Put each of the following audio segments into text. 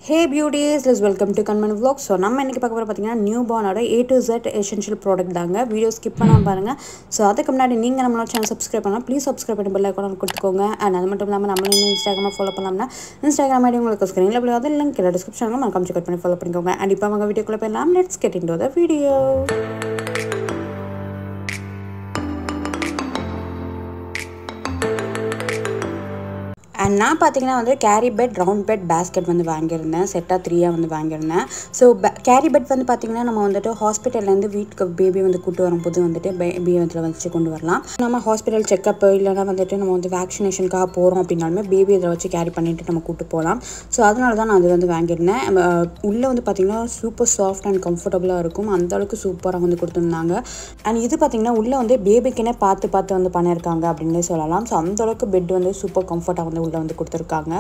hey beauties let's welcome to Kanman vlog so நம்ம இன்றைக்கி பார்க்க போகிற பார்த்தீங்கன்னா நியூ பார்னோட A to Z essential product தாங்க வீடியோ ஸ்கிப் பண்ணாமல் பாருங்கள் ஸோ அதுக்கு முன்னாடி நீங்கள் நம்மளோட சேனல் சப்ஸ்கிரைப் பண்ணலாம் ப்ளீஸ் சப்ஸ்கிரைப் பண்ணி பெல் ஐக்கான கொடுத்துக்கோங்க அண்ட் அது மட்டும் இல்லாமல் நம்ம இன்னும் இன்ஸ்டாகிராமில் ஃபாலோ பண்ணலாம்னா இன்ஸ்டாகிராம் ஐடி உங்களுக்கு ஸ்க்ரீனில் போய் வந்து லிங்க் இல்லை டிஸ்கிரிப்ஷனில் மறக்காம செக் பண்ணி ஃபாலோ பண்ணிக்கோங்க அண்ட் இப்போ அவங்க வீடியோக்குள்ளே போயிடலாம் let's get into the video and நான் பார்த்தீங்கன்னா வந்து carry bed round bed basket வந்து வாங்கியிருந்தேன் செட்டாக த்ரீயாக வந்து வாங்கியிருந்தேன் ஸோ கேரி பெட் வந்து பார்த்தீங்கன்னா நம்ம வந்துட்டு ஹாஸ்பிட்டல்லேருந்து வீட்டுக்கு பேபி வந்து கூட்டு வரும்போது வந்துட்டு பேபி இதில் வச்சு கொண்டு வரலாம் நம்ம ஹாஸ்பிட்டல் செக்கப் இல்லைனா வந்துட்டு நம்ம வந்து வேக்சினேஷனுக்காக போகிறோம் அப்படின்னாலுமே பேபி இதில் வச்சு கேரி பண்ணிட்டு நம்ம கூட்டு போகலாம் ஸோ அதனால தான் நான் அது வந்து வாங்கியிருந்தேன் அஹ் உள்ளே வந்து பார்த்தீங்கன்னா சூப்பர் சாஃப்ட் அண்ட் கம்ஃபர்டபுளாக இருக்கும் அந்த அளவுக்கு சூப்பராக வந்து கொடுத்துருந்தாங்க அண்ட் இது பார்த்தீங்கன்னா உள்ளே வந்து பேபிக்குன்னே பார்த்து பார்த்து வந்து பண்ணியிருக்காங்க அப்படின்னே சொல்லலாம் ஸோ அந்த அளவுக்கு பெட் வந்து சூப்பர் கம்ஃபர்ட்டாக வந்து உள்ளே வந்து கொடுத்துருக்காங்க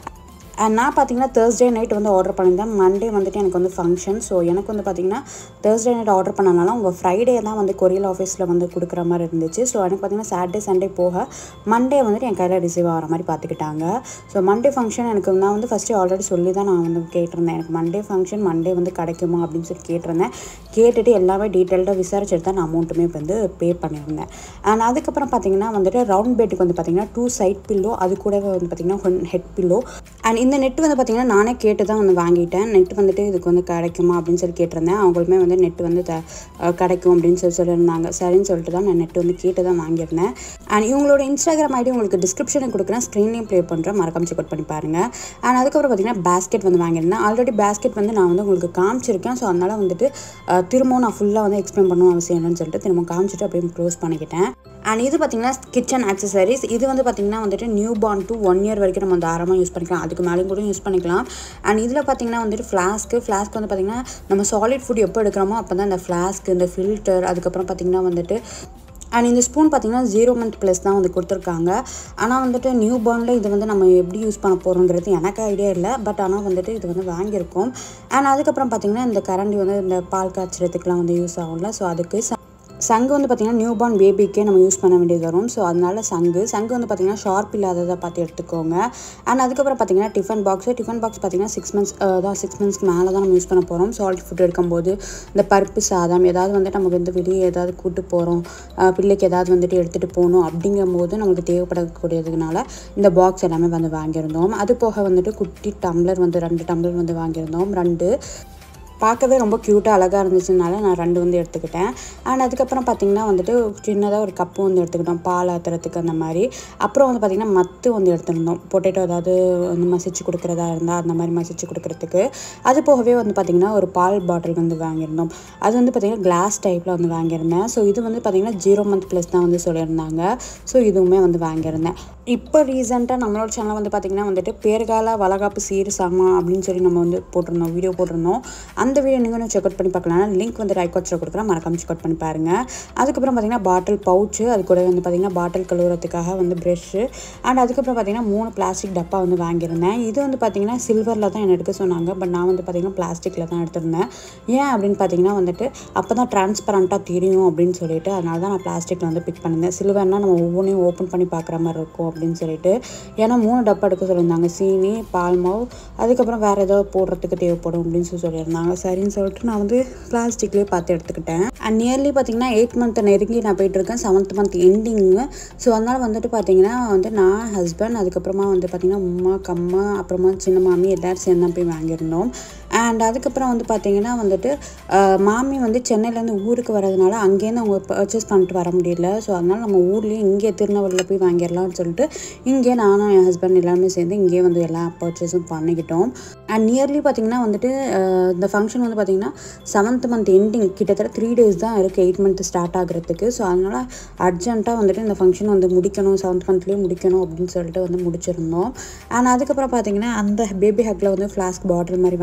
அண்ட் நான் பார்த்தீங்கன்னா தேர்ஸ்டே நைட் வந்து ஆர்டர் பண்ணியிருந்தேன் மண்டே வந்துட்டு எனக்கு வந்து ஃபங்க்ஷன் ஸோ எனக்கு வந்து பார்த்தீங்கன்னா தேர்ஸ்டே நைட் ஆர்டர் பண்ணனால உங்கள் ஃப்ரைடே தான் வந்து கொரியர் ஆஃபீஸில் வந்து கொடுக்குற மாதிரி இருந்துச்சு ஸோ எனக்கு பார்த்தீங்கன்னா சாட்டர்டே சண்டே போக மண்டே வந்துட்டு என் கையில் ரிசீவ் ஆகிற மாதிரி பார்த்துக்கிட்டாங்க ஸோ மண்டே ஃபங்க்ஷன் எனக்கு நான் வந்து ஃபஸ்ட்டு ஆல்ரெடி சொல்லி தான் நான் வந்து கேட்டிருந்தேன் எனக்கு மண்டே ஃபங்க்ஷன் மண்டே வந்து கிடைக்குமா அப்படின்னு சொல்லி கேட்டிருந்தேன் கேட்டுட்டு எல்லாமே டீட்டெயில்டாக விசாரிச்சுட்டு தான் நான் அமௌண்ட்டுமே வந்து பே பண்ணியிருந்தேன் அண்ட் அதுக்கப்புறம் பார்த்தீங்கன்னா வந்துட்டு ரவுண்ட் பெட்டுக்கு வந்து பார்த்தீங்கன்னா டூ சைட் பில்லோ அது கூடவே வந்து பார்த்தீங்கன்னா ஹெட் பில்லோ அண்ட் இந்த நெட் வந்து பார்த்தீங்கன்னா நானே கேட்டு தான் வந்து வாங்கிட்டேன் நெட் வந்துட்டு இதுக்கு வந்து கிடைக்குமா அப்படின்னு சொல்லி கேட்டிருந்தேன் அவங்களுமே வந்து நெட் வந்து த அஹ் கிடைக்கும் அப்படின்னு சொல்லி சொல்லியிருந்தாங்க சரின்னு சொல்லிட்டு தான் நான் நெட் வந்து கேட்டு தான் வாங்கியிருந்தேன் அண்ட் இவங்களோட இன்ஸ்டாகிராம் ஐடி உங்களுக்கு டிஸ்கிரிப்ஷனில் கொடுக்குறேன் ஸ்க்ரீன்லேயும் ப்ளே பண்ணுறேன் மறக்காம செக் அவுட் பண்ணி பாருங்கள் அண்ட் அதுக்கப்புறம் பார்த்தீங்கன்னா பேஸ்கெட் வந்து வாங்கியிருந்தேன் ஆல்ரெடி பேஸ்கெட் வந்து நான் வந்து உங்களுக்கு காமிச்சிருக்கேன் ஸோ அதனால் வந்துட்டு அஹ் திரும்பவும் நான் ஃபுல்லாக வந்து எக்ஸ்பிளைன் பண்ணணும் அவசியம் இல்லைன்னு சொல்லிட்டு திரும்ப காமிச்சிட்டு அப்படியே க்ளோஸ் பண்ணிக்கிட்டேன் அண்ட் இது பார்த்தீங்கன்னா கிச்சன் ஆக்சசரிஸ் இது வந்து பார்த்தீங்கன்னா வந்துட்டு newborn to one year வரைக்கும் நம்ம தாராளமாக யூஸ் பண்ணிக்கலாம் அதுக்கு மேலேயும் கூட யூஸ் பண்ணிக்கலாம் அண்ட் இதில் பார்த்தீங்கன்னா வந்துட்டு ஃப்ளாஸ்க்கு ஃப்ளாஸ்க் வந்து பார்த்தீங்கன்னா நம்ம சாலிட் ஃபுட் எப்போ எடுக்கிறோமோ அப்போ தான் இந்த ஃப்ளாஸ்க் இந்த ஃபில்டர் அதுக்கப்புறம் பார்த்தீங்கன்னா வந்துட்டு அண்ட் இந்த ஸ்பூன் பார்த்தீங்கன்னா ஜீரோ மந்த் ப்ளஸ் தான் வந்து கொடுத்துருக்காங்க ஆனால் வந்துட்டு நியூ பார்னில் இது வந்து நம்ம எப்படி யூஸ் பண்ண போகிறோங்கிறது எனக்கு ஐடியா இல்லை பட் ஆனால் வந்துட்டு இது வந்து வாங்கியிருக்கோம் அண்ட் அதுக்கப்புறம் பார்த்தீங்கன்னா இந்த கரண்டி வந்து இந்த பால் காய்ச்சறதுக்குலாம் வந்து யூஸ் ஆகும்ல ஸோ அதுக்கு ச- சங்கு வந்து பார்த்திங்கன்னா நியூ பார்ன் பேபிக்கே நம்ம யூஸ் பண்ண வேண்டியது வரும் ஸோ அதனால சங்கு சங்கு வந்து பார்த்திங்கன்னா ஷார்ப் இல்லாததை பார்த்து எடுத்துக்கோங்க அண்ட் அதுக்கப்புறம் பார்த்திங்கன்னா டிஃபன் பாக்ஸு டிஃபன் பாக்ஸ் பார்த்திங்கன்னா சிக்ஸ் மந்த்ஸ் தான் சிக்ஸ் மந்த்ஸ்க்கு மேலே தான் நம்ம யூஸ் பண்ண போகிறோம் சால்ட் ஃபுட் எடுக்கும்போது இந்த பருப்பு சாதம் ஏதாவது வந்துட்டு நமக்கு வந்து வெளியே ஏதாவது கூட்டு போகிறோம் பிள்ளைக்கு ஏதாவது வந்துட்டு எடுத்துகிட்டு போகணும் அப்படிங்கும்போது நமக்கு தேவைப்படக்கூடியதுனால இந்த பாக்ஸ் எல்லாமே வந்து வாங்கியிருந்தோம் அது போக வந்துட்டு குட்டி டம்ளர் வந்து ரெண்டு டம்ளர் வந்து வாங்கியிருந்தோம் ரெண்டு பார்க்கவே ரொம்ப க்யூட்டாக அழகாக இருந்துச்சுனால நான் ரெண்டு வந்து எடுத்துக்கிட்டேன் அண்ட் அதுக்கப்புறம் பார்த்திங்கன்னா வந்துட்டு சின்னதாக ஒரு கப்பு வந்து எடுத்துக்கிட்டோம் பால் ஆத்துறதுக்கு அந்த மாதிரி அப்புறம் வந்து பார்த்திங்கன்னா மத்து வந்து எடுத்துருந்தோம் பொட்டேட்டோ ஏதாவது வந்து மசிச்சு கொடுக்குறதா இருந்தால் அந்த மாதிரி மசிச்சு கொடுக்குறதுக்கு அது போகவே வந்து பார்த்திங்கன்னா ஒரு பால் பாட்டில் வந்து வாங்கியிருந்தோம் அது வந்து பார்த்திங்கன்னா கிளாஸ் டைப்பில் வந்து வாங்கியிருந்தேன் ஸோ இது வந்து பார்த்திங்கன்னா ஜீரோ மந்த் ப்ளஸ் தான் வந்து சொல்லியிருந்தாங்க ஸோ இதுவுமே வந்து வாங்கியிருந்தேன் இப்போ ரீசெண்டாக நம்மளோட சேனல் வந்து பார்த்திங்கன்னா வந்துட்டு பேர்கால வளகாப்பு சீர் சாமா அப்படின்னு சொல்லி நம்ம வந்து போட்டிருந்தோம் வீடியோ போட்டிருந்தோம் அந்த வீடியோ நீங்கள் செக் அவுட் பண்ணி பார்க்கலாம் லிங்க் வந்து ரைக்காட்சில் கொடுக்குறேன் மறக்காம செக் அவுட் பண்ணி பாருங்கள் அதுக்கப்புறம் பார்த்தீங்கன்னா பாட்டில் பவுச்சு அது கூட வந்து பார்த்திங்கன்னா பாட்டில் கழுவுறதுக்காக வந்து ப்ரெஷ்ஷு அண்ட் அதுக்கப்புறம் பார்த்தீங்கன்னா மூணு பிளாஸ்டிக் டப்பா வந்து வாங்கியிருந்தேன் இது வந்து பார்த்திங்கன்னா சில்வரில் தான் என்ன எடுக்க சொன்னாங்க பட் நான் வந்து பார்த்திங்கன்னா பிளாஸ்டிக்கில் தான் எடுத்திருந்தேன் ஏன் அப்படின்னு பார்த்தீங்கன்னா வந்துட்டு அப்போ தான் டிரான்ஸ்பரண்ட்டாக தெரியும் அப்படின்னு சொல்லிட்டு அதனால தான் நான் பிளாஸ்டிக்கில் வந்து பிக் பண்ணியிருந்தேன் சில்வர்னால் நம்ம ஒவ்வொன்றையும் ஓப்பன் பண்ணி பார்க்குற மாதிரி இருக்கும் அப்படின்னு சொல்லிட்டு ஏன்னா மூணு டப்பா எடுக்க சொல்லியிருந்தாங்க சீனி பால் மாவு அதுக்கப்புறம் வேறு ஏதோ போடுறதுக்கு தேவைப்படும் அப்படின்னு சொல்லி சொல்லியிருந்தாங்க சரின்னு சொல்லிட்டு நான் வந்து பிளாஸ்டிக்லேயே பார்த்து எடுத்துக்கிட்டேன் அண்ட் நியர்லி பார்த்தீங்கன்னா எயிட் மந்த் நெருங்கி நான் போயிட்டு இருக்கேன் செவன்த் மந்த் எண்டிங்கு ஸோ அதனால் வந்துட்டு பார்த்தீங்கன்னா வந்து நான் ஹஸ்பண்ட் அதுக்கப்புறமா வந்து பார்த்தீங்கன்னா உமா கம்மா அப்புறமா சின்ன மாமி எல்லோரும் சேர்ந்து தான் போய் வாங்கியிருந்தோம் அண்ட் அதுக்கப்புறம் வந்து பார்த்தீங்கன்னா வந்துட்டு ஆஹ், மாமி வந்து சென்னையிலேருந்து ஊருக்கு வரதுனால அங்கேருந்து அவங்க பர்ச்சேஸ் பண்ணிட்டு வர முடியல ஸோ அதனால் நம்ம ஊர்லேயே இங்கே திருநெல்வேலியில் போய் வாங்கிடலாம்னு சொல்லிட்டு இங்கே நானும் என் ஹஸ்பண்ட் எல்லாருமே சேர்ந்து இங்கேயே வந்து எல்லா பர்ச்சேஸும் பண்ணிக்கிட்டோம் அண்ட் நியர்லி பார்த்தீங்கன்னா வந்துட்டு ஆஹ், இந்த ஃபங்க்ஷன் வந்து பார்த்தீங்கன்னா செவன்த் மந்த் எண்டிங் கிட்டத்தட்ட த்ரீ டேஸ் தான் இருக்குது எயிட் மந்த் ஸ்டார்ட் ஆகுறதுக்கு ஸோ அதனால் அர்ஜென்ட்டாக வந்துட்டு இந்த ஃபங்க்ஷன் வந்து முடிக்கணும் செவன்த் மந்த்லேயே முடிக்கணும் அப்படின்னு சொல்லிட்டு வந்து முடிச்சிருந்தோம் அண்ட் அதுக்கப்புறம் பார்த்தீங்கன்னா அந்த பேபி ஹக்கில் வந்து ஃப்ளாஸ்க் பாட்டில் மாதிரி வந்து வாங்கியிருந்தோம்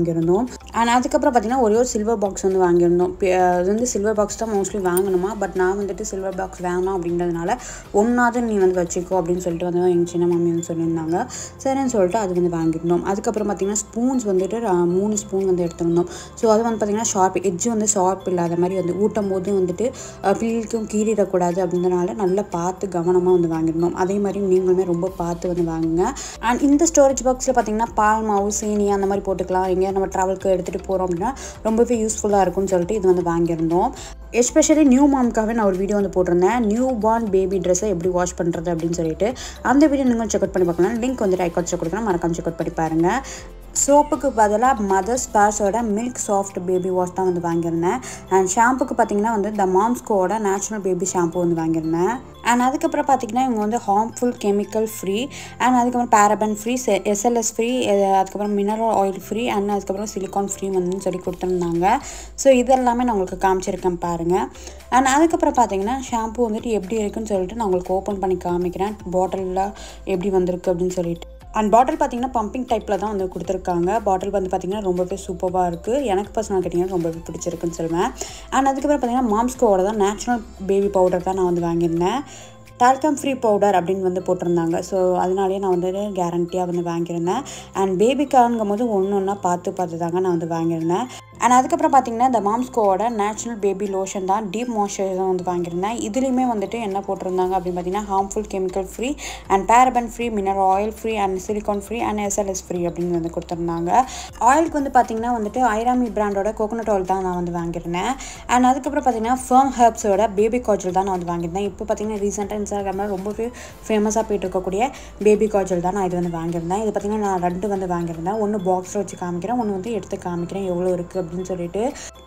வாங்கியிருந்தோம் அண்ட் அதுக்கப்புறம் பார்த்தீங்கன்னா ஒரே ஒரு சில்வர் பாக்ஸ் வந்து வாங்கியிருந்தோம் பி- அது வந்து சில்வர் பாக்ஸ் தான் மோஸ்ட்லி வாங்கணுமா பட் நான் வந்துட்டு சில்வர் பாக்ஸ் வேணாம் அப்படின்றதுனால ஒன்றாவது நீ வந்து வச்சுக்கோ அப்படின்னு சொல்லிட்டு வந்து எங்கள் சின்ன மாமி வந்து சொல்லியிருந்தாங்க சரின்னு சொல்லிட்டு அது வந்து வாங்கியிருந்தோம் அதுக்கப்புறம் பார்த்தீங்கன்னா ஸ்பூன்ஸ் வந்துட்டு ர- மூணு ஸ்பூன் வந்து எடுத்திருந்தோம் ஸோ அது வந்து பார்த்தீங்கன்னா ஷார்ப் எட்ஜ் வந்து ஷார்ப் இல்லாத மாதிரி வந்து ஊட்டும் போது வந்துட்டு அஹ், பிள்ளைகளுக்கும் கீறிடக்கூடாது அப்படின்றனால நல்லா பார்த்து கவனமாக வந்து வாங்கியிருந்தோம் அதே மாதிரி நீங்களுமே ரொம்ப பார்த்து வந்து வாங்குங்க அண்ட் இந்த ஸ்டோரேஜ் பாக்ஸில் பார்த்தீங்கன்னா பால் மாவு சீனி அந்த மாதிரி போட்டுக்கலாம் எங்கேயா நம்ம ட்ராவலுக்கு எடுத்துகிட்டு போகிறோம் அப்படின்னா ரொம்பவே யூஸ்ஃபுல்லாக இருக்கும்னு சொல்லிட்டு இது வந்து வாங்கியிருந்தோம் எஸ்பெஷலி நியூ மாம்க்காகவே நான் ஒரு வீடியோ வந்து போட்டிருந்தேன் நியூ பார்ன் பேபி ட்ரெஸ்ஸை எப்படி வாஷ் பண்ணுறது அப்படின்னு சொல்லிட்டு அந்த வீடியோ நீங்கள் செக் அவுட் பண்ணி பார்க்கலாம் லிங்க் வந்து ஐக்காட்சில் கொடுக்குறேன் மறக்காம செக் அவுட் பண்ணி பாருங்கள் சோப்புக்கு பதிலாக மதர்ஸ் ஸ்பார்ஸோட மில்க் சாஃப்ட் பேபி வாஷ் தான் வந்து வாங்கியிருந்தேன் அண்ட் ஷாம்புக்கு பார்த்தீங்கன்னா வந்து த மாம்ஸ்கோட நேச்சுரல் பேபி ஷாம்பு வந்து வாங்கியிருந்தேன் அண்ட் அதுக்கப்புறம் பார்த்தீங்கன்னா இவங்க வந்து ஹார்ம்ஃபுல் கெமிக்கல் ஃப்ரீ அண்ட் அதுக்கப்புறம் பேரபன் ஃப்ரீ எஸ்எல்எஸ் ஃப்ரீ அதுக்கப்புறம் மினரல் ஆயில் ஃப்ரீ அண்ட் அதுக்கப்புறம் சிலிகான் ஃப்ரீ வந்து சொல்லி கொடுத்துருந்தாங்க ஸோ இதெல்லாமே நான் உங்களுக்கு காமிச்சிருக்கேன் பாருங்கள் அண்ட் அதுக்கப்புறம் பார்த்தீங்கன்னா ஷாம்பு வந்துட்டு எப்படி இருக்குன்னு சொல்லிட்டு நான் உங்களுக்கு ஓப்பன் பண்ணி காமிக்கிறேன் பாட்டிலில் எப்படி வந்திருக்கு அப்படின்னு சொல்லிட்டு அண்ட் பாட்டில் பார்த்தீங்கன்னா பம்பிங் டைப்பில் தான் வந்து கொடுத்துருக்காங்க பாட்டில் வந்து பார்த்தீங்கன்னா ரொம்பவே சூப்பராக இருக்குது எனக்கு பர்சனல் கேட்டிங்கன்னா ரொம்பவே பிடிச்சிருக்குன்னு சொல்லுவேன் அண்ட் அதுக்கப்புறம் பார்த்தீங்கன்னா மாம்ஸ்கோவோட தான் நேச்சுரல் பேபி பவுடர் தான் நான் வந்து வாங்கியிருந்தேன் டால்கம் ஃப்ரீ பவுடர் அப்படின்னு வந்து போட்டிருந்தாங்க ஸோ அதனாலேயே நான் வந்து கேரண்டியாக வந்து வாங்கியிருந்தேன் அண்ட் பேபிக்காங்கும் போது ஒன்று ஒன்றா பார்த்து பார்த்து தாங்க நான் வந்து வாங்கியிருந்தேன் அண்ட் அதுக்கப்புறம் பார்த்தீங்கன்னா இந்த மாம்ஸ்கோவோட நேச்சுரல் பேபி லோஷன் தான் டீப் மாய்ஸ்சரைசர் வந்து வாங்கியிருந்தேன் இதுலேயுமே வந்துட்டு என்ன போட்டிருந்தாங்க அப்படின்னு பார்த்தீங்கன்னா harmful chemical free and paraben free mineral oil free and silicone free and SLS free அப்படின்னு வந்து கொடுத்துருந்தாங்க ஆயிலுக்கு வந்து பார்த்தீங்கன்னா வந்துட்டு ஐராமி பிராண்டோட கோகோனட் ஆயில் தான் நான் வந்து வாங்கியிருந்தேன் அண்ட் அதுக்கப்புறம் பார்த்தீங்கன்னா ஃபர்ம் ஹெர்ப்ஸோட பேபி காஜல் தான் நான் வந்து வாங்கியிருந்தேன் இப்போ பார்த்தீங்கன்னா ரீசெண்டாக இன்ஸ்டாகிராமில் ரொம்பவே ஃபேமஸாக போயிட்டு இருக்கக்கூடிய பேபி காஜல் தான் நான் இது வந்து வாங்கியிருந்தேன் இது பார்த்தீங்கன்னா நான் ரெண்டு வந்து வாங்கியிருந்தேன் ஒன்று பாக்ஸில் வச்சு காமிக்கிறேன் ஒன்று வந்து எடுத்து காமிக்கிறேன் எவ்வளோ இருக்குது அப்படின்னு சொல்லிட்டு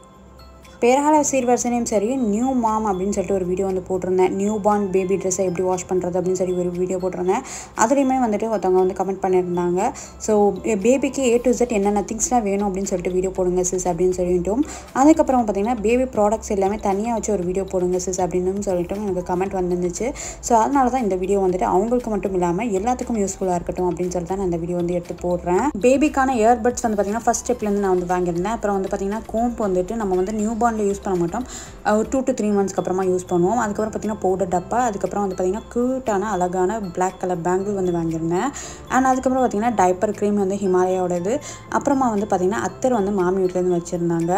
பேரால சீர்வரிசனையும் சரி நியூ மாம் அப்படின்னு சொல்லிட்டு ஒரு வீடியோ வந்து போட்டிருந்தேன் நியூ பார்ன் பேபி ட்ரெஸ்ஸை எப்படி வாஷ் பண்ணுறது அப்படின்னு சொல்லி ஒரு வீடியோ போட்டிருந்தேன் அதுலேயுமே வந்துட்டு ஒருத்தவங்க வந்து கமெண்ட் பண்ணியிருந்தாங்க ஸோ பேபிக்கு ஏ டு Z என்னென்ன திங்ஸ்லாம் வேணும் அப்படின்னு சொல்லிட்டு வீடியோ போடுங்க சிஸ் அப்படின்னு சொல்லிட்டும் அதுக்கப்புறம் பார்த்தீங்கன்னா பேபி ப்ராடக்ட்ஸ் எல்லாமே தனியாக வச்சு ஒரு வீடியோ போடுங்க சிஸ் அப்படின்னு சொல்லிட்டு எனக்கு கமெண்ட் வந்துருந்துச்சு ஸோ அதனால தான் இந்த வீடியோ வந்துட்டு அவங்களுக்கு மட்டும் இல்லாமல் எல்லாத்துக்கும் யூஸ்ஃபுல்லாக இருக்கட்டும் அப்படின்னு சொல்லிட்டு தான் நான் இந்த வீடியோ வந்து எடுத்து போடுறேன் பேபிக்கான இயர்பட்ஸ் வந்து பார்த்தீங்கன்னா ஃபஸ்ட் ஸ்டெப்லேருந்து நான் வந்து வாங்கியிருந்தேன் அப்புறம் வந்து பார்த்தீங்கன்னா கோம்ப் வந்துட்டு நம்ம வந்து நியூ பார்னில் யூஸ் பண்ண மாட்டோம் அஹ் ஒரு டூ டு த்ரீ மந்த்ஸ்க்கு அப்புறமா யூஸ் பண்ணுவோம் அதுக்கப்புறம் பார்த்தீங்கன்னா பவுடர் டப்பா அதுக்கப்புறம் வந்து பார்த்தீங்கன்னா க்யூட்டான அழகான Black கலர் பேங்கிள் வந்து வாங்கியிருந்தேன் அண்ட் அதுக்கப்புறம் பார்த்தீங்கன்னா டைப்பர் க்ரீம் வந்து ஹிமாலயாவோடது அப்புறமா வந்து பார்த்தீங்கன்னா அத்தர் வந்து மாமி வீட்டிலேருந்து வச்சுருந்தாங்க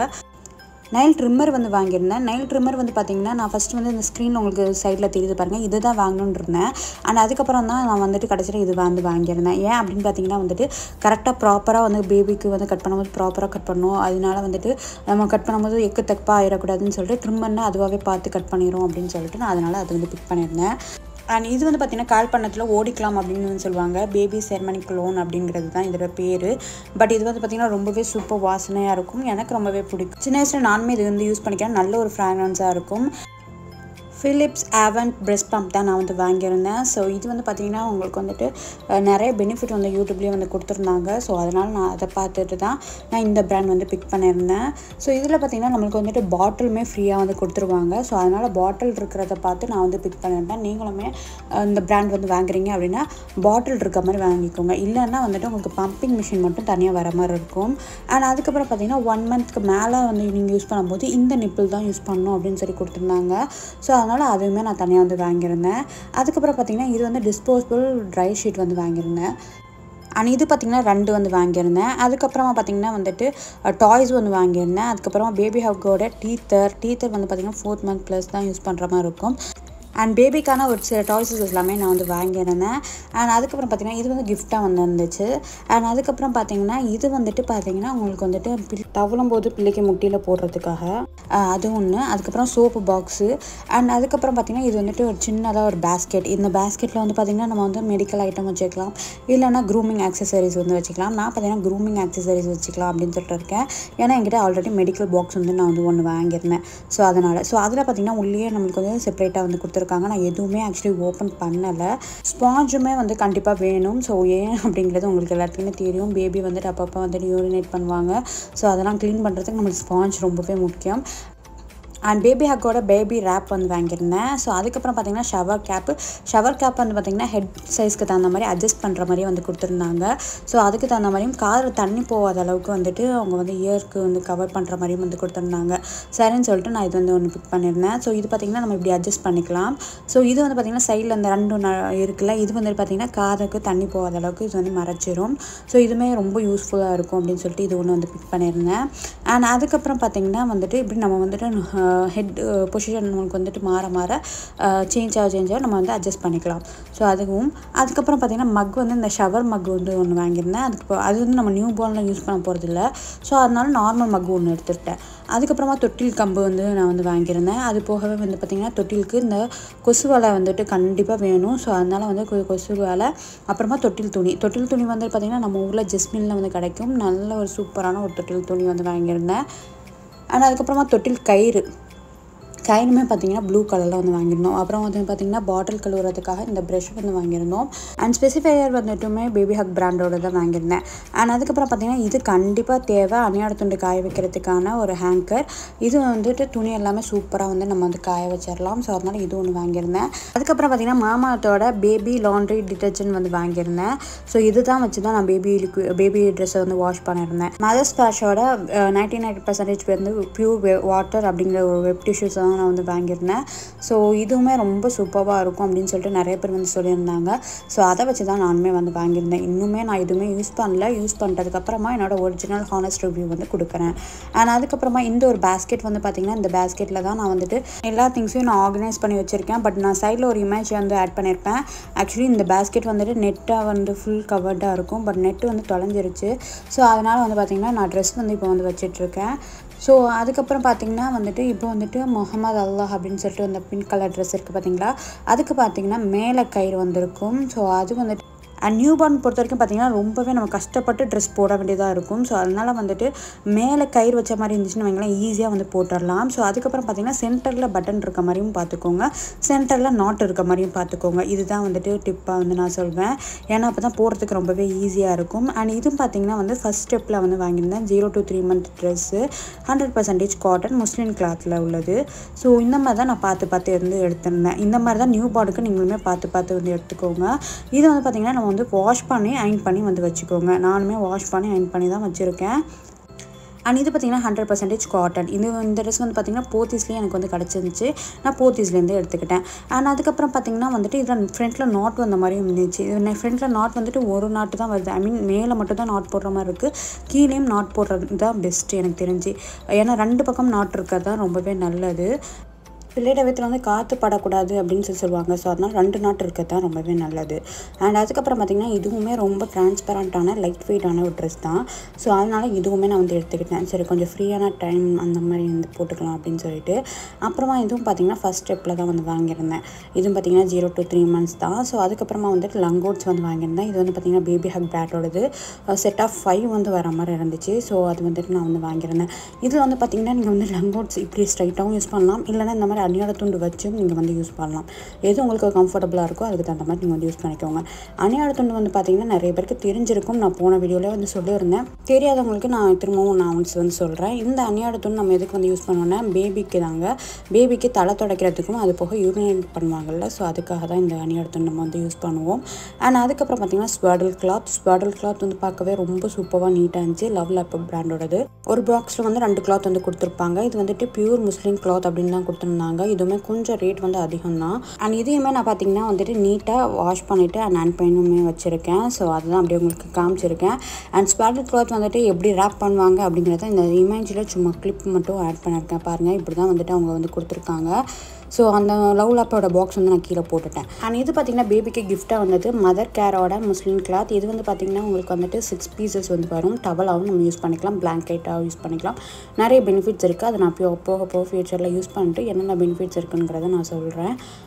நைல் ட்ரிம்மர் வந்து வாங்கியிருந்தேன் நைல் ட்ரிம்மர் வந்து பார்த்தீங்கன்னா நான் ஃபஸ்ட்டு வந்து இந்த ஸ்க்ரீன் உங்களுக்கு சைடில் தெரியுது பாருங்கள் இது தான் வாங்கணும்னு இருந்தேன் அண்ட் அதுக்கப்புறம் தான் நான் வந்துட்டு கடைசியில் இது வந்து வாங்கியிருந்தேன் ஏன் அப்படின்னு பார்த்தீங்கன்னா வந்துட்டு கரெக்டாக ப்ராப்பராக வந்து பேபிக்கு வந்து கட் பண்ணும்போது ப்ராப்பராக கட் பண்ணணும் அதனால வந்துட்டு நம்ம கட் பண்ணும்போது எக்கு தப்பாக ஆயிடக்கூடாதுன்னு சொல்லிட்டு ட்ரிம்மர்னா அதுவாகவே பார்த்து கட் பண்ணிடும் அப்படின்னு சொல்லிட்டு நான் அதனால் அது வந்து பிக் பண்ணியிருந்தேன் அண்ட் இது வந்து பார்த்தீங்கன்னா கால் பண்ணத்தில் ஓடிக்கலாம் அப்படின்னு வந்து சொல்லுவாங்க பேபி செர்மனிக் லோன் அப்படிங்கிறது தான் இதோட பேர் பட் இது வந்து பார்த்தீங்கன்னா ரொம்பவே சூப்பர் வாசனையாக இருக்கும் எனக்கு ரொம்பவே பிடிக்கும் சின்ன வயசில் நானுமே இது வந்து யூஸ் பண்ணிக்கிறேன் நல்ல ஒரு ஃப்ராக்ரன்ஸாக இருக்கும் ஃபிலிப்ஸ் ஆவன்ட் பிரெஸ்ட் பம்ப் தான் நான் வந்து வாங்கியிருந்தேன் ஸோ இது வந்து பார்த்திங்கன்னா உங்களுக்கு வந்துட்டு அஹ், நிறைய பெனிஃபிட் வந்து யூடியூப்லேயே வந்து கொடுத்துருந்தாங்க ஸோ அதனால் நான் அதை பார்த்துட்டு தான் நான் இந்த பிராண்ட் வந்து பிக் பண்ணியிருந்தேன் ஸோ இதில் பார்த்திங்கன்னா நம்மளுக்கு வந்துட்டு பாட்டிலுமே ஃப்ரீயாக வந்து கொடுத்துருவாங்க ஸோ அதனால் பாட்டில் இருக்கிறத பார்த்து நான் வந்து பிக் பண்ணியிருந்தேன் நீங்களுமே அஹ், இந்த பிராண்ட் வந்து வாங்குறீங்க அப்படின்னா பாட்டில் இருக்க மாதிரி வாங்கிக்கோங்க இல்லைன்னா வந்துட்டு உங்களுக்கு பம்பிங் மிஷின் மட்டும் தனியாக வர மாதிரி இருக்கும் அண்ட் அதுக்கப்புறம் பார்த்தீங்கன்னா ஒன் மந்த்க்கு மேலே வந்து நீங்கள் யூஸ் பண்ணும்போது இந்த நிப்பிள் தான் யூஸ் பண்ணணும் அப்படின்னு சொல்லி கொடுத்துருந்தாங்க ஸோ அதனால் அதுவுமே நான் தனியாக வந்து வாங்கியிருந்தேன் அதுக்கப்புறம் பார்த்தீங்கன்னா இது வந்து டிஸ்போசபிள் ட்ரை ஷீட் வந்து வாங்கியிருந்தேன் அண்ட் இது பார்த்திங்கன்னா ரெண்டு வந்து வாங்கியிருந்தேன் அதுக்கப்புறமா பார்த்திங்கன்னா வந்துட்டு டாய்ஸ் வந்து வாங்கியிருந்தேன் அதுக்கப்புறமா பேபி ஹக்கோட டீத்தர் டீத்தர் வந்து பார்த்திங்கன்னா ஃபோர்த் மந்த் ப்ளஸ் தான் யூஸ் பண்ணுற மாதிரி இருக்கும் அண்ட் பேபிக்கான ஒரு சில டாய்ஸஸ் எல்லாமே நான் வந்து வாங்கியிருந்தேன் அண்ட் அதுக்கப்புறம் பார்த்திங்கன்னா இது வந்து கிஃப்டாக வந்து இருந்துச்சு அண்ட் அதுக்கப்புறம் பார்த்திங்கன்னா இது வந்துட்டு பார்த்திங்கன்னா உங்களுக்கு வந்துட்டு பில் தவழும் போது பிள்ளைக்கு முட்டியில் போடுறதுக்காக அஹ் அது ஒன்று அதுக்கப்புறம் சோப்பு பாக்ஸு அண்ட் அதுக்கப்புறம் பார்த்திங்கன்னா இது வந்துட்டு ஒரு சின்னதாக ஒரு பேஸ்கெட் இந்த பேஸ்கெட்டில் வந்து பார்த்திங்கன்னா நம்ம வந்து மெடிக்கல் ஐட்டம் வச்சுக்கலாம் இல்லைனா க்ரூமிங் ஆக்சசரிஸ் வந்து வச்சுக்கலாம் நான் பார்த்திங்கன்னா க்ரூமிங் ஆக்சசரிஸ் வச்சுக்கலாம் அப்படின்னு சொல்லிட்டு இருக்கேன் ஏன்னா என்கிட்ட ஆல்ரெடி மெடிக்கல் பாக்ஸ் வந்து நான் வந்து ஒன்று வாங்கியிருந்தேன் ஸோ அதனால் ஸோ அதில் பார்த்திங்கன்னா உள்ளே நம்மளுக்கு வந்து செப்பரேட்டாக வந்து கொடுத்துருக்காங்க நான் எதுவுமே ஆக்சுவலி ஓப்பன் பண்ணலை ஸ்பாஞ்சுமே வந்து கண்டிப்பாக வேணும் ஸோ ஏன் அப்படிங்கிறது உங்களுக்கு எல்லாத்துக்குமே தெரியும் பேபி வந்துட்டு அப்பப்போ வந்துட்டு யூரினேட் பண்ணுவாங்க ஸோ அதெல்லாம் க்ளீன் பண்ணுறதுக்கு நம்மளுக்கு ஸ்பாஞ்ச் ரொம்பவே முக்கியம் அண்ட் பேபி ஹக்கோட பேபி ரேப் வந்து வாங்கியிருந்தேன் ஸோ அதுக்கப்புறம் பார்த்தீங்கன்னா ஷவர் கேப்பு ஷவர் கேப் வந்து பார்த்தீங்கன்னா ஹெட் சைஸ்க்கு தகுந்த மாதிரி அட்ஜஸ்ட் பண்ணுற மாதிரி வந்து கொடுத்துருந்தாங்க ஸோ அதுக்கு தகுந்த மாதிரியும் காதில் தண்ணி போகாத அளவுக்கு வந்துட்டு அவங்க வந்து இயருக்கு வந்து கவர் பண்ணுற மாதிரியும் வந்து கொடுத்துருந்தாங்க சரின்னு சொல்லிட்டு நான் இது வந்து ஒன்று பிக் பண்ணியிருந்தேன் ஸோ இது பார்த்திங்கன்னா நம்ம இப்படி அட்ஜஸ்ட் பண்ணிக்கலாம் ஸோ இது வந்து பார்த்திங்கன்னா சைடில் அந்த ரெண்டு ந- இருக்குல்ல இது வந்து பார்த்திங்கன்னா காதுக்கு தண்ணி போகாத அளவுக்கு இது வந்து மறைச்சிரும் ஸோ இதுவுமே ரொம்ப யூஸ்ஃபுல்லாக இருக்கும் அப்படின்னு சொல்லிட்டு இது ஒன்று வந்து பிக் பண்ணியிருந்தேன் அண்ட் அதுக்கப்புறம் பார்த்திங்கன்னா வந்துட்டு இப்படி நம்ம வந்துட்டு ஹெட் பொசிஷன் நமக்கு வந்துட்டு மாற மாற சேஞ்ச் ஆக சேஞ்ச் ஆக நம்ம வந்து அட்ஜஸ்ட் பண்ணிக்கலாம் ஸோ அதுவும் அதுக்கப்புறம் பார்த்திங்கன்னா மக் வந்து இந்த ஷவர் மக் வந்து ஒன்று வாங்கியிருந்தேன் அதுக்கு இப்போ- அது வந்து நம்ம நியூ பார்னில் யூஸ் பண்ண போகிறது இல்லை ஸோ அதனால நார்மல் மக் ஒன்று எடுத்துக்கிட்டேன் அதுக்கப்புறமா தொட்டில் கம்பு வந்து நான் வந்து வாங்கியிருந்தேன் அது போகவே வந்து பார்த்திங்கன்னா தொட்டிலுக்கு இந்த கொசு வலை வந்துட்டு கண்டிப்பாக வேணும் ஸோ அதனால் வந்து கொ- கொசு வலை அப்புறமா தொட்டில் துணி தொட்டில் துணி வந்து பார்த்திங்கன்னா நம்ம ஊரில் ஜெஸ்மினில் வந்து கிடைக்கும் நல்ல ஒரு சூப்பரான ஒரு தொட்டில் துணி வந்து வாங்கியிருந்தேன் அண்ட் அதுக்கப்புறமா தொட்டில் கயிறு கயிறுமே பார்த்தீங்கன்னா ப்ளூ கலரில் வந்து வாங்கியிருந்தோம் அப்புறம் வந்து பார்த்தீங்கன்னா பாட்டில் கழுவுறதுக்காக இந்த ப்ரஷ் வந்து வாங்கியிருந்தோம் அண்ட் ஸ்பெசிஃபையர் வந்துட்டுமே பேபி ஹக் பிராண்டோட தான் வாங்கியிருந்தேன் அண்ட் அதுக்கப்புறம் பார்த்தீங்கன்னா இது கண்டிப்பாக தேவை அணியாட துண்டு காய வைக்கிறதுக்கான ஒரு ஹேங்கர் இது வந்துட்டு துணி எல்லாமே சூப்பராக வந்து நம்ம வந்து காய வச்சிடலாம் ஸோ அதனால் இது ஒன்று வாங்கியிருந்தேன் அதுக்கப்புறம் பார்த்தீங்கன்னா மாமாத்தோட பேபி லாண்ட்ரி டிட்டர்ஜென்ட் வந்து வாங்கியிருந்தேன் ஸோ இதுதான் வச்சு தான் நான் பேபி பேபி ட்ரெஸ்ஸை வந்து வாஷ் பண்ணியிருந்தேன் மதர்ஸ் பேஷோட நைன்டி நைன் பர்சன்டேஜ் வந்து பியூர் வாட்டர் அப்படிங்கிற ஒரு வெப் டிஷ்யூஸ் தான் நான் வந்து வாங்கியிருந்தேன் ஸோ இதுவுமே ரொம்ப சூப்பராக இருக்கும் அப்படின்னு சொல்லிட்டு நிறைய பேர் வந்து சொல்லியிருந்தாங்க ஸோ அதை வச்சு தான் நானுமே வந்து வாங்கியிருந்தேன் இன்னுமே நான் எதுவுமே யூஸ் பண்ணல யூஸ் பண்ணுறதுக்கப்புறமா என்னோட ஒரிஜினல் ஹானஸ்ட் ரிவ்யூ வந்து கொடுக்குறேன் அண்ட் அதுக்கப்புறமா இந்த ஒரு பேஸ்கெட் வந்து பார்த்திங்கன்னா இந்த பேஸ்கெட்டில் தான் நான் வந்துட்டு எல்லா திங்ஸையும் நான் ஆர்கனைஸ் பண்ணி வச்சுருக்கேன் பட் நான் சைடில் ஒரு இமேஜ் வந்து ஆட் பண்ணியிருப்பேன் ஆக்சுவலி இந்த பேஸ்கெட் வந்துட்டு நெட்டாக வந்து ஃபுல் கவர்டாக இருக்கும் பட் நெட்டு வந்து தொலைஞ்சிருச்சு ஸோ அதனால் வந்து பார்த்திங்கன்னா நான் ட்ரெஸ் வந்து இப்போ வந்து வச்சிட்ருக்கேன் ஸோ அதுக்கப்புறம் பார்த்தீங்கன்னா வந்துட்டு இப்போ வந்துட்டு முகமது அல்லாஹ் அப்படின்னு சொல்லிட்டு அந்த பிங்க் கலர் ட்ரெஸ் இருக்குது பார்த்தீங்களா அதுக்கு பார்த்தீங்கன்னா மேலே கயிறு வந்திருக்கும் ஸோ அது வந்துட்டு அண்ட் நியூ பார்ன் பொறுத்த வரைக்கும் பார்த்தீங்கன்னா ரொம்பவே நம்ம கஷ்டப்பட்டு ட்ரெஸ் போட வேண்டியதாக இருக்கும் ஸோ அதனால் வந்துட்டு மேலே கயிறு வச்ச மாதிரி இருந்துச்சுன்னு வைங்களேன் ஈஸியாக வந்து போட்டுடலாம் ஸோ அதுக்கப்புறம் பார்த்தீங்கன்னா சென்டரில் பட்டன் இருக்க மாதிரியும் பார்த்துக்கோங்க சென்டரில் நாட் இருக்க மாதிரியும் பார்த்துக்கோங்க இதுதான் வந்துட்டு டிப்பாக வந்து நான் சொல்வேன் ஏன்னா அப்போ தான் போடுறதுக்கு ரொம்பவே ஈஸியாக இருக்கும் அண்ட் இதுவும் பார்த்தீங்கன்னா வந்து ஃபஸ்ட் ஸ்டெப்பில் வந்து வாங்கியிருந்தேன் zero to three month dress hundred percentage cotton muslin கிளாத்தில் உள்ளது ஸோ இந்த மாதிரி தான் நான் பார்த்து பார்த்து வந்து எடுத்திருந்தேன் இந்த மாதிரி தான் நியூ பார்டுக்கு நீங்களுமே பார்த்து பார்த்து வந்து எடுத்துக்கோங்க இது வந்து பார்த்திங்கன்னா நம்ம வந்து வாஷ் பண்ணி அயன் பண்ணி வந்து வச்சுக்கோங்க நானுமே வாஷ் பண்ணி அயன் பண்ணி தான் வச்சுருக்கேன் அண்ட் இது பார்த்தீங்கன்னா ஹண்ட்ரட் பர்சன்டேஜ் காட்டன் இது இந்த ட்ரெஸ் வந்து பார்த்தீங்கன்னா போத்தீஸ்லேயே எனக்கு வந்து கிடச்சிருந்துச்சு நான் போத்தீஸ்லேருந்து எடுத்துக்கிட்டேன் அண்ட் அதுக்கப்புறம் பார்த்தீங்கன்னா வந்துட்டு இதில் ஃப்ரண்ட்டில் நாட் வந்த மாதிரியும் இருந்துச்சு இது ஃப்ரண்ட்டில் நாட் வந்துட்டு ஒரு நாட்டு தான் வருது ஐ மீன் மேலே மட்டும் தான் நாட் போடுற மாதிரி இருக்குது கீழேயும் நாட் போடுறது தான் பெஸ்ட்டு எனக்கு தெரிஞ்சு ஏன்னா ரெண்டு பக்கம் நாட் இருக்கிறது தான் ரொம்பவே நல்லது பிள்ளையோட வயிற்றுல வந்து காற்று படக்கூடாது அப்படின்னு சொல்லி சொல்லுவாங்க ஸோ அதனால் ரெண்டு நாட்டு இருக்கிறது தான் ரொம்பவே நல்லது அண்ட் அதுக்கப்புறம் பார்த்திங்கன்னா இதுவுமே ரொம்ப டிரான்ஸ்பரண்ட்டான லைட் வெயிட்டான ஒரு ட்ரெஸ் தான் ஸோ அதனால் இதுவுமே நான் வந்து எடுத்துக்கிட்டேன் சரி கொஞ்சம் ஃப்ரீயான டைம் அந்த மாதிரி வந்து போட்டுக்கலாம் அப்படின்னு சொல்லிட்டு அப்புறமா இதுவும் பார்த்திங்கன்னா ஃபஸ்ட் ஸ்டெப்பில் தான் வந்து வாங்கியிருந்தேன் இதுவும் பார்த்திங்கன்னா ஜீரோ டு த்ரீ மந்த்ஸ் தான் ஸோ அதுக்கப்புறமா வந்துட்டு லங்கோட்ஸ் வந்து வாங்கியிருந்தேன் இது வந்து பார்த்திங்கன்னா பேபி ஹக் பேட்டோடது செட் ஆஃப் ஃபைவ் வந்து வர மாதிரி இருந்துச்சு ஸோ அது வந்துட்டு நான் வந்து வாங்கியிருந்தேன் இதில் வந்து பார்த்திங்கன்னா நீங்கள் வந்து லங்கோட்ஸ் இப்படி ஸ்ட்ரைட்டாகவும் யூஸ் பண்ணலாம் இல்லைன்னா இந்த மாதிரி அணியோட துண்டு வச்சும் நீங்கள் வந்து யூஸ் பண்ணலாம் எது உங்களுக்கு கம்ஃபர்டபுளாக இருக்கோ அதுக்கு தகுந்த மாதிரி நீங்கள் வந்து யூஸ் பண்ணிக்கோங்க அணியோட துண்டு வந்து பார்த்திங்கன்னா நிறைய பேருக்கு தெரிஞ்சிருக்கும் நான் போன வீடியோவில் வந்து சொல்லியிருந்தேன் தெரியாதவங்களுக்கு நான் திரும்பவும் நான் வந்து வந்து சொல்கிறேன் இந்த அணியோட துண்டு நம்ம எதுக்கு வந்து யூஸ் பண்ணுவோம்னா பேபிக்கு தாங்க பேபிக்கு தலை துடைக்கிறதுக்கும் அது போக யூரினேட் பண்ணுவாங்கல்ல ஸோ அதுக்காக தான் இந்த அணியோட துண்டு நம்ம வந்து யூஸ் பண்ணுவோம் அண்ட் அதுக்கப்புறம் பார்த்திங்கன்னா ஸ்வாடல் கிளாத் ஸ்வாடல் கிளாத் வந்து பார்க்கவே ரொம்ப சூப்பராக நீட்டாக இருந்துச்சு லவ் லேப் பிராண்டோடது ஒரு பாக்ஸில் வந்து ரெண்டு கிளாத் வந்து கொடுத்துருப்பாங்க இது வந்துட்டு பியூர் முஸ்லீம் கிளாத் அப்படின்னு தான் கொடுத்துருந்தாங்க இதுவுமே கொஞ்சம் ரேட் வந்து அதிகம் தான் அண்ட் இதையுமே நான் பார்த்தீங்கன்னா வந்துட்டு நீட்டாக வாஷ் பண்ணிவிட்டு அண்ட் ஹேண்ட் பெயினுமே வச்சுருக்கேன் ஸோ அதுதான் அப்படியே உங்களுக்கு காமிச்சிருக்கேன் அண்ட் ஸ்வாடல் கிளாத் வந்துட்டு எப்படி ரேப் பண்ணுவாங்க அப்படிங்கிறத இந்த இமேஜில் சும்மா கிளிப் மட்டும் ஆட் பண்ணியிருக்கேன் பாருங்கள் இப்படி தான் வந்துட்டு அவங்க வந்து கொடுத்துருக்காங்க ஸோ அந்த லவ் லேப்போட பாக்ஸ் வந்து நான் கீழே போட்டுட்டேன் அண்ட் இது பார்த்தீங்கன்னா பேபிக்கு கிஃப்ட்டாக வந்தது மதர் கேரோட முஸ்லீம் கிளாத் இது வந்து பார்த்தீங்கன்னா உங்களுக்கு வந்துட்டு சிக்ஸ் பீசஸ் வந்து வரும் டவலாகவும் நம்ம யூஸ் பண்ணிக்கலாம் பிளாங்கெட்டாகவும் யூஸ் பண்ணிக்கலாம் நிறைய பெனிஃபிட்ஸ் இருக்குது அதை நான் போக போக போக ஃபியூச்சரில் யூஸ் பண்ணிட்டு என்னென்ன பெனிஃபிட்ஸ் இருக்குங்கிறத நான் சொல்கிறேன்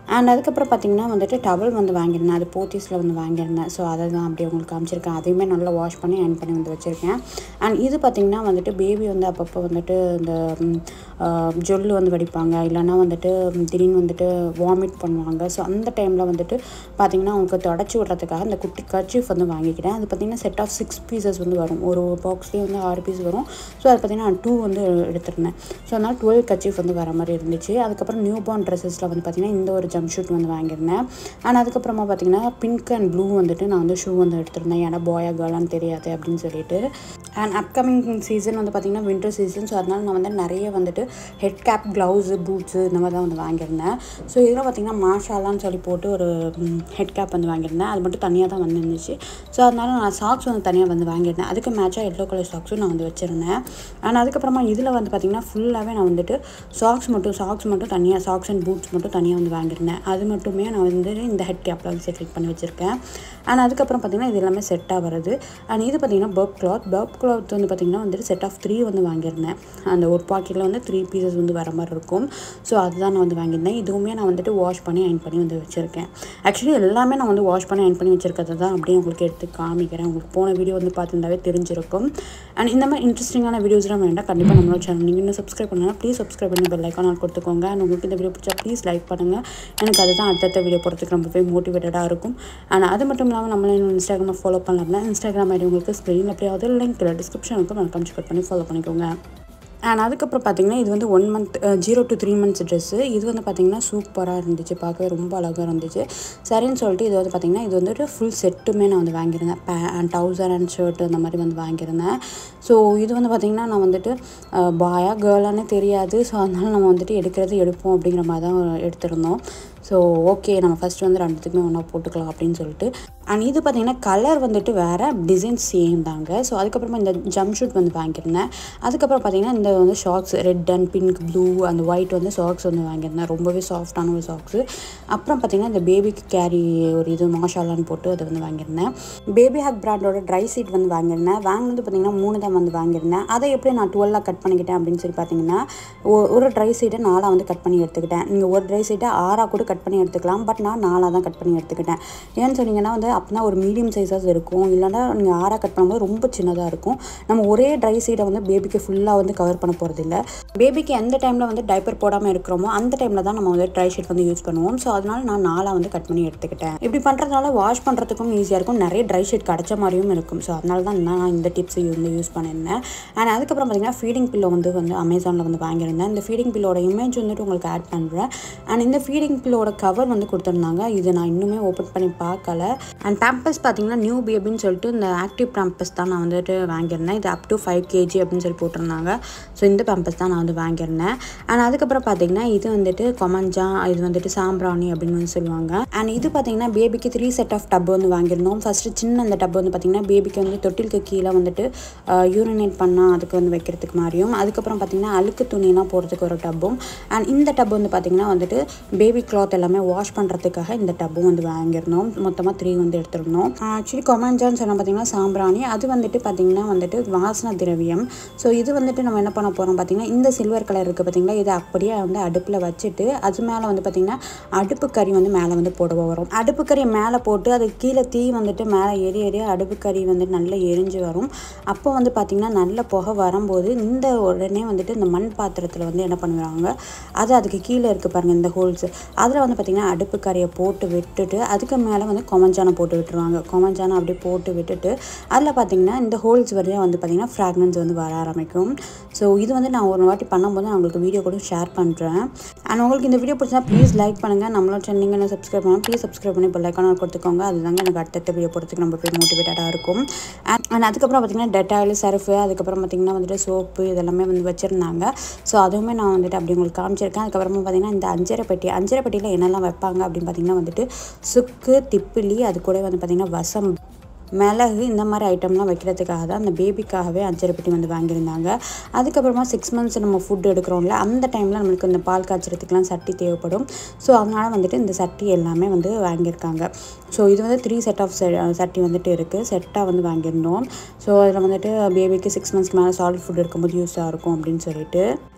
அண்ட் அதுக்கப்புறம் பார்த்தீங்கன்னா வந்துட்டு டவல் வந்து வாங்கியிருந்தேன் அது போத்தீஸில் வந்து வாங்கியிருந்தேன் ஸோ அதை தான் அப்படியே உங்களுக்கு காமிச்சிருக்கேன் அதையுமே நல்லா வாஷ் பண்ணி அயன் பண்ணி வந்து வச்சுருக்கேன் அண்ட் இது பார்த்திங்கன்னா வந்துட்டு பேபி வந்து அப்பப்போ வந்துட்டு இந்த ம், ஆ, ஜொல்லு வந்து வடிப்பாங்க இல்லைன்னா வந்துட்டு ம், திடீர்னு வந்துட்டு வாமிட் பண்ணுவாங்க ஸோ அந்த டைமில் வந்துட்டு பார்த்திங்கன்னா அவங்களுக்கு தொடச்சி விட்றதுக்காக இந்த குட்டி கர்ச்சீஃப் வந்து வாங்கிக்கிட்டேன் அது பார்த்திங்கன்னா செட் ஆஃப் சிக்ஸ் பீசஸ் வந்து வரும் ஒரு பாக்ஸ்லேயே வந்து ஆறு பீஸ் வரும் ஸோ அது பார்த்திங்கன்னா நான் டூ வந்து எடுத்திருந்தேன் ஸோ அதனால் டுவெல் கர்ச்சீஃப் வந்து வர மாதிரி இருந்துச்சு அதுக்கப்புறம் நியூ பார்ன் ட்ரெஸ்ஸஸில் வந்து பார்த்திங்கன்னா இந்த ஒரு ஜம்ப் ஷூட் வந்து வாங்கியிருந்தேன் அண்ட் அதுக்கப்புறமா பார்த்திங்கன்னா பிங்க் அண்ட் ப்ளூ வந்துட்டு நான் வந்து ஷூ வந்து எடுத்திருந்தேன் ஏன்னா பாயா கேர்ளான்னு தெரியாது அப்படின்னு சொல்லிட்டு அண்ட் அப்கமிங் சீசன் வந்து பார்த்திங்கன்னா வின்டர் சீசன் ஸோ அதனால் நான் வந்து நிறைய வந்துட்டு ஹெட் கேப் க்ளவுஸு பூட்ஸு இந்த மாதிரி தான் வந்து வாங்கியிருந்தேன் ஸோ இதில் பார்த்திங்கன்னா மாஷாலான்னு சொல்லி போட்டு ஒரு ஹெட் கேப் வந்து வாங்கியிருந்தேன் அது மட்டும் தனியாக தான் வந்து இருந்துச்சு ஸோ அதனால் நான் சாக்ஸ் வந்து தனியாக வந்து வாங்கியிருந்தேன் அதுக்கு மேட்சாக எல்லோ கலர் சாக்ஸும் நான் வந்து வச்சுருந்தேன் அண்ட் அதுக்கப்புறமா இதில் வந்து பார்த்திங்கன்னா ஃபுல்லாகவே நான் வந்துட்டு சாக்ஸ் மட்டும் சாக்ஸ் மட்டும் தனியாக சாக்ஸ் அண்ட் பூட்ஸ் மட்டும் தனியாக வந்து வாங்கியிருந்தேன் அது மட்டுமே நான் வந்து இந்த ஹெட் கேப்பில் வந்து செட் பண்ணி வச்சுருக்கேன் அண்ட் அதுக்கப்புறம் பார்த்திங்கன்னா இது எல்லாமே செட்டாக வருது அண்ட் இது பார்த்திங்கன்னா பர்ப் கிளாத் பர்ப் கிளாத் வந்து பார்த்திங்கன்னா வந்துட்டு செட் ஆஃப் த்ரீ வந்து வாங்கியிருந்தேன் அந்த ஒரு பாக்கெட்டில் வந்து த்ரீ பீசஸ் வந்து வர மாதிரி இருக்கும் ஸோ அதுதான் நான் வந்து வாங்கியிருந்தேன் இதுவுமே நான் வந்துட்டு வாஷ் பண்ணி அயன் பண்ணி வந்து வச்சுருக்கேன் ஆக்சுவலி எல்லாமே நான் வந்து வாஷ் பண்ணி அயன் பண்ணி வச்சுருக்கிறது தான் அப்படியே உங்களுக்கு எடுத்து காமிக்கிறேன் உங்களுக்கு போன வீடியோ வந்து பார்த்துருந்தாவே தெரிஞ்சிருக்கும் அண்ட் இந்த மாதிரி இன்ட்ரெஸ்டிங்கான வீடியோஸ்லாம் வேண்டாம் கண்டிப்பாக நம்மளோட சேனல் நீங்கள் இன்னும் சப்ஸ்கிரைப் பண்ணலாம் ப்ளீஸ் சப்ஸ்கிரைப் பண்ணி பெல் ஐக்கான் ஆல் கொடுத்துக்கோங்க அண்ட் உங்களுக்கு இந்த வீடியோ பிடிச்சா ப்ளீஸ் லைக் பண்ணுங்கள் எனக்கு அதுதான் அடுத்தடுத்த வீடியோ போகிறதுக்கு ரொம்பவே மோட்டிவேட்டடாக இருக்கும் அண்ட் அது மட்டும் இல்லாமல் நம்மள இன்னும் இன்ஸ்டாகிராமை ஃபாலோ பண்ணலாம்னா இன்ஸ்டாகிராம் ஐடி உங்களுக்கு ஸ்க்ரீன் அப்படியாவது லிங்க் டிஸ்கிரிப்ஷன் இருக்கும் நான் கமெண்ட் கட் பண்ணி ஃபாலோ பண்ணிக்கோங்க அண்ட் அதுக்கப்புறம் பார்த்தீங்கன்னா இது வந்து one month zero to three months dress இது வந்து பார்த்திங்கன்னா சூப்பராக இருந்துச்சு பார்க்கவே ரொம்ப அழகாக இருந்துச்சு சரின்னு சொல்லிட்டு இது வந்து பார்த்திங்கன்னா இது வந்துட்டு ஃபுல் செட்டுமே நான் வந்து வாங்கியிருந்தேன் பே அண்ட் டவுசர் அண்ட் ஷர்ட் அந்த மாதிரி வந்து வாங்கியிருந்தேன் ஸோ இது வந்து பார்த்திங்கன்னா நான் வந்துட்டு பாயா கேர்ளானே தெரியாது ஸோ அதனால நம்ம வந்துட்டு எடுக்கிறது எடுப்போம் அப்படிங்கிற மாதிரி தான் எடுத்திருந்தோம் ஸோ ஓகே நம்ம ஃபஸ்ட் வந்து ரெண்டுத்துக்குமே ஒன்றா போட்டுக்கலாம் அப்படின்னு சொல்லிட்டு அண்ட் இது பார்த்திங்கன்னா கலர் வந்துட்டு வேறு டிசைன் சேம் தாங்க ஸோ அதுக்கப்புறமா இந்த ஜம்ப் ஷூட் வந்து வாங்கியிருந்தேன் அதுக்கப்புறம் பார்த்திங்கன்னா இந்த வந்து socks red and pink blue அந்த ஒயிட் வந்து சாக்ஸ் வந்து வாங்கியிருந்தேன் ரொம்பவே சாஃப்டான ஒரு சாக்ஸு அப்புறம் பார்த்திங்கன்னா இந்த பேபிக்கு கேரி ஒரு இது மாஷாலான்னு போட்டு அதை வந்து வாங்கியிருந்தேன் பேபி ஹக் பிராண்டோட ட்ரை சீட் வந்து வாங்கியிருந்தேன் வாங்கினது பார்த்திங்கன்னா மூணு தான் வந்து வாங்கியிருந்தேன் அதை எப்படி நான் டுவெல்லாக கட் பண்ணிக்கிட்டேன் அப்படின்னு சொல்லி பார்த்தீங்கன்னா ஒ- ஒரு ட்ரை சீட்டை நாலாக வந்து கட் பண்ணி எடுத்துக்கிட்டேன் நீங்கள் ஒரு ட்ரை சீட்டை ஆறாக கூட கட் பண்ணி எடுத்துக்கலாம் பட் நான் நாலாக தான் கட் பண்ணி எடுத்துக்கிட்டேன் ஏன்னு சொன்னீங்கன்னா வந்து அப்போனா ஒரு மீடியம் சைஸாக இருக்கும் இல்லைன்னா நீங்கள் ஆறாக கட் பண்ணும்போது ரொம்ப சின்னதாக இருக்கும் நம்ம ஒரே ட்ரை சீட்டை வந்து பேபிக்கு ஃபுல்லாக வந்து கவர் பண்ண போகிறதில்ல பேபிக்கு எந்த டைமில் வந்து டைப்பர் போடாமல் இருக்கிறோமோ அந்த டைமில் தான் நம்ம வந்து ட்ரை ஷீட் வந்து யூஸ் பண்ணுவோம் ஸோ அதனால நான் நாலாக வந்து கட் பண்ணி எடுத்துக்கிட்டேன் இப்படி பண்ணுறதுனால வாஷ் பண்ணுறதுக்கும் ஈஸியாக இருக்கும் நிறைய ட்ரை ஷீட் கிடைச்ச மாதிரியும் இருக்கும் ஸோ அதனால தான் நான் இந்த டிப்ஸ் வந்து யூஸ் பண்ணியிருந்தேன் அண்ட் அதுக்கப்புறம் பார்த்தீங்கன்னா ஃபீடிங் பில்லோ வந்து வந்து அமேசானில் வந்து வாங்கியிருந்தேன் இந்த ஃபீடிங் பில்லோட இமேஜ் வந்துட்டு உங்களுக்கு ஆட் பண்ணுறேன் அண்ட் இந்த ஃபீடிங் பில்லோட கவர் வந்து கொடுத்துருந்தாங்க இது நான் இன்னுமே ஓப்பன் பண்ணி பார்க்கல அண்ட் பேம்பஸ் பார்த்தீங்கன்னா நியூ பேபின்னு சொல்லிட்டு இந்த ஆக்டிவ் பேம்பஸ் தான் நான் வந்துட்டு வாங்கியிருந்தேன் இது அப் டு ஃபைவ் கேஜி அப்படின்னு சொல்லி போட்டிருந்தாங்க ஸோ இந்த பேம்பஸ் தான் நான் வந்து வாங்கியிருந்தேன் அண்ட் அதுக்கப்புறம் பார்த்தீங்கன்னா இது வந்துட்டு கொமஞ்சா இது வந்துட்டு சாம்பிராணி அப்படின்னு வந்து சொல்லுவாங்க அண்ட் இது பார்த்தீங்கன்னா பேபிக்கு த்ரீ செட் ஆஃப் டப் வந்து வாங்கியிருந்தோம் ஃபஸ்ட்டு சின்ன அந்த டப் வந்து பார்த்தீங்கன்னா பேபிக்கு வந்து தொட்டிலுக்கு கீழே வந்துட்டு யூரினேட் பண்ணால் அதுக்கு வந்து வைக்கிறதுக்கு மாதிரியும் அதுக்கப்புறம் பார்த்தீங்கன்னா அழுக்கு துணியெல்லாம் போடுறதுக்கு ஒரு டப்பும் அண்ட் இந்த டப் வந்து பார்த்தீங்கன்னா வந்துட்டு பேபி கிளாத் எல்லாமே வாஷ் பண்ணுறதுக்காக இந்த டப்பும் வந்து வாங்கியிருந்தோம் மொத்தமாக த்ரீ வந்து எடுத்திருந்தோம் ஆக்சுவலி கொமாஞ்சான்னு சொன்னால் பார்த்தீங்கன்னா சாம்பிராணி அது வந்துட்டு பார்த்தீங்கன்னா வந்துட்டு வாசன திரவியம் ஸோ இது வந்துட்டு நம்ம என்ன பண்ண போகிறோம் பார்த்தீங்கன்னா இந்த சில்வர் கலர் இருக்குது பார்த்தீங்களா இதை அப்படியே வந்து அடுப்பில் வச்சுட்டு அது மேலே வந்து பார்த்தீங்கன்னா அடுப்பு கறி வந்து மேலே வந்து போட வரும் அடுப்பு கறியை மேலே போட்டு அது கீழே தீ வந்துட்டு மேலே ஏறி ஏறி அடுப்பு கறி வந்துட்டு நல்லா எரிஞ்சு வரும் அப்போ வந்து பார்த்திங்கன்னா நல்ல புகை வரும்போது இந்த உடனே வந்துட்டு இந்த மண் பாத்திரத்தில் வந்து என்ன பண்ணுவாங்க அது அதுக்கு கீழே இருக்குது பாருங்கள் இந்த ஹோல்ஸ் அதில் வந்து பார்த்திங்கன்னா அடுப்பு கறியை போட்டு விட்டுட்டு அதுக்கு மேலே வந்து கொமஞ்சானை போட்டு விட்டுருவாங்க கொமஞ்சானை அப்படியே போட்டு விட்டுட்டு அதில் பார்த்திங்கன்னா இந்த ஹோல்ஸ் வரையும் வந்து பார்த்திங்கன்னா ஃப்ராக்னன்ஸ் வந்து வர ஆரம்பிக்கும் ஸோ இது வந்து நான் ஒரு வாட்டி பண்ணும்போது நான் உங்களுக்கு வீடியோ கூட ஷேர் பண்ணுறேன் அண்ட் உங்களுக்கு இந்த வீடியோ பிடிச்சா ப்ளீஸ் லைக் பண்ணுங்கள் நம்மளோட சேனல் நீங்கள் என்ன சப்ஸ்கிரைப் பண்ணால் ப்ளீஸ் சப்ஸ்கிரைப் பண்ணி பெல் ஐக்கான கொடுத்துக்கோங்க அதுதாங்க எனக்கு அடுத்தடுத்த வீடியோ போடுறதுக்கு நம்ம போய் மோட்டிவேட்டடாக இருக்கும் அண்ட் அண்ட் அதுக்கப்புறம் பார்த்திங்கன்னா டெட்டாயில் சர்ஃபு அதுக்கப்புறம் பார்த்திங்கன்னா வந்துட்டு சோப்பு இதெல்லாமே வந்து வச்சுருந்தாங்க ஸோ அதுவுமே நான் வந்துட்டு அப்படி உங்களுக்கு காமிச்சிருக்கேன் அதுக்கப்புறமா பார்த்திங்கன்னா இந்த அஞ்சரை பெட்டி அஞ்சரை பெட்டியில் என்னெல்லாம் வைப்பாங்க அப்படின்னு பார்த்திங்கன்னா வந்துட்டு சுக்கு திப்பிலி அது கூட வந்து பார்த்திங்கன்னா வசம் மிளகு இந்த மாதிரி ஐட்டம்லாம் வைக்கிறதுக்காக தான் அந்த பேபிக்காகவே அஞ்சரை பெட்டி வந்து வாங்கியிருந்தாங்க அதுக்கப்புறமா சிக்ஸ் மந்த்ஸ் நம்ம ஃபுட் எடுக்கிறோம்ல அந்த டைமில் நம்மளுக்கு இந்த பால் காய்ச்சறதுக்குலாம் சட்டி தேவைப்படும் ஸோ அதனால் வந்துட்டு இந்த சட்டி எல்லாமே வந்து வாங்கியிருக்காங்க ஸோ இது வந்து த்ரீ செட் ஆஃப் சட்டி வந்துட்டு இருக்குது செட்டாக வந்து வாங்கியிருந்தோம் ஸோ அதில் வந்துட்டு பேபிக்கு சிக்ஸ் மந்த்ஸ்க்கு மேலே சாலிட் ஃபுட் இருக்கும்போது யூஸாக இருக்கும் அப்படின்னு சொல்லிட்டு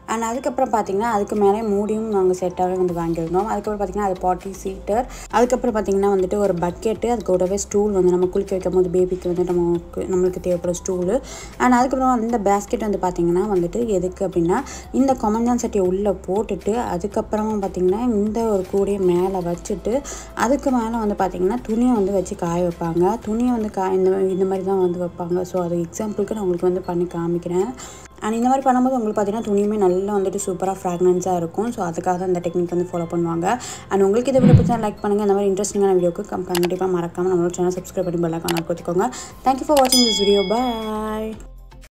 அண்ட் அதுக்கப்புறம் பார்த்தீங்கன்னா அதுக்கு மேலே மூடியும் நாங்கள் செட்டாகவே வந்து வாங்கியிருந்தோம் அதுக்கப்புறம் பார்த்தீங்கன்னா அது பாட்டி சீட்டர் அதுக்கப்புறம் பார்த்தீங்கன்னா வந்துட்டு ஒரு பக்கெட்டு அது கூடவே ஸ்டூல் வந்து நம்ம குளிக்க வைக்கும் போது பேபிக்கு வந்து நமக்கு நம்மளுக்கு தேவைப்படும் ஸ்டூலு அண்ட் அதுக்கப்புறம் அந்த பேஸ்கெட் வந்து பார்த்தீங்கன்னா வந்துட்டு எதுக்கு அப்படின்னா இந்த கொமஞ்சான் சட்டியை உள்ளே போட்டுட்டு அதுக்கப்புறமா பார்த்தீங்கன்னா இந்த ஒரு கூடையை மேலே வச்சுட்டு அதுக்கு மேலே வந்து பார்த்தீங்கன்னா துணியை வந்து வச்சு காய வைப்பாங்க துணியை வந்து கா இந்த இந்த மாதிரி தான் வந்து வைப்பாங்க ஸோ அது எக்ஸாம்பிளுக்கு நான் உங்களுக்கு வந்து பண்ணி காமிக்கிறேன் அண்ட் இந்த மாதிரி பண்ணும்போது உங்களுக்கு பார்த்தீங்கன்னா துணியுமே நல்லா வந்துட்டு சூப்பராக ஃப்ராக்னன்ஸாக இருக்கும் ஸோ அதுக்காக தான் இந்த டெக்னிக் வந்து ஃபாலோ பண்ணுவாங்க அண்ட் உங்களுக்கு இதை வீடியோ பிடிச்சா லைக் பண்ணுங்கள் இந்த மாதிரி இன்ட்ரெஸ்டிங்கான வீடியோக்கு கண்டிப்பாக மறக்காமல் நம்மளோட சேனல் சப்ஸ்கிரைப் பண்ணி பெல் ஐக்கான் கொடுத்துக்கோங்க தேங்க்யூ ஃபார் வாட்சிங் திஸ் வீடியோ பாய்